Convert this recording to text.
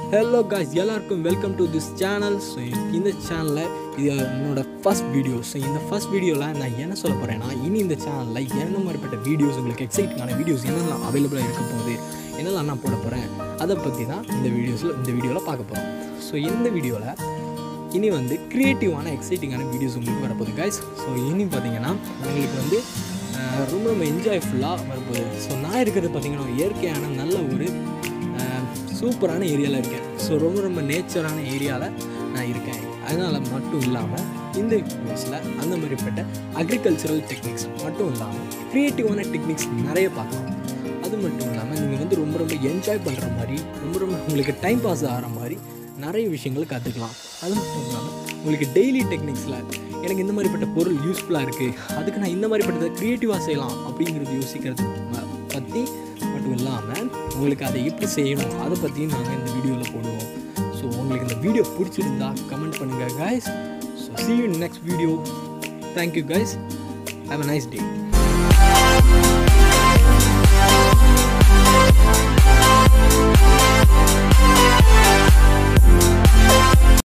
hello guys எல்லாருக்கும் welcome to this channel so இந்த சேனலில் இது என்னோட ஃபஸ்ட் வீடியோ ஸோ இந்த ஃபஸ்ட் வீடியோவில் நான் என்ன சொல்ல போகிறேன்னா இனி இந்த சேனலில் என்ன மாதிரிப்பட்ட வீடியோஸ் உங்களுக்கு எக்ஸைட்டிங்கான வீடியோஸ் என்னெல்லாம் அவைலபிளாக இருக்க போகுது என்னெல்லாம் நான் போட போகிறேன் அதை பற்றி தான் இந்த வீடியோஸில் இந்த வீடியோவில் பார்க்க போகிறோம் ஸோ இந்த வீடியோவில் இனி வந்து க்ரியேட்டிவான எக்ஸைட்டிங்கான வீடியோஸ் உங்களுக்கு வரப்போகுது காய்ஸ் ஸோ இனி பார்த்தீங்கன்னா உங்களுக்கு வந்து அஹ், ரொம்ப ரொம்ப என்ஜாய்ஃபுல்லாக வரப்போகுது ஸோ நான் இருக்கிறது பார்த்தீங்கன்னா ஒரு இயற்கையான நல்ல ஒரு அஹ், சூப்பரான ஏரியாவில் இருக்கேன் ஸோ ரொம்ப ரொம்ப நேச்சரான ஏரியாவில் நான் இருக்கேன் அதனால் மட்டும் இல்லாமல் இந்த வீடியோஸில் அந்த மாதிரிப்பட்ட அக்ரிகல்ச்சரல் டெக்னிக்ஸ் மட்டும் இல்லாமல் க்ரியேட்டிவான டெக்னிக்ஸ் நிறைய பார்க்கலாம் அது மட்டும் இல்லாமல் நீங்கள் வந்து ரொம்ப ரொம்ப என்ஜாய் பண்ணுற மாதிரி ரொம்ப ரொம்ப உங்களுக்கு டைம் பாஸ் ஆகிற மாதிரி நிறைய விஷயங்கள் கற்றுக்கலாம் அது மட்டும் இல்லாமல் உங்களுக்கு டெய்லி டெக்னிக்ஸில் எனக்கு இந்த மாதிரிப்பட்ட பொருள் யூஸ்ஃபுல்லாக இருக்குது அதுக்கு நான் இந்த மாதிரிப்பட்டதை க்ரியேட்டிவாக செய்யலாம் அப்படிங்கிறது யோசிக்கிறது ம- பற்றி மட்டும் இல்லாமல் உங்களுக்கு அதை எப்படி செய்யணும் அதை பற்றியும் நாங்கள் இந்த வீடியோவில் போடுவோம் ஸோ உங்களுக்கு இந்த வீடியோ பிடிச்சிருந்தா கமெண்ட் பண்ணுங்கள் guys so see you in next video thank you guys have a nice day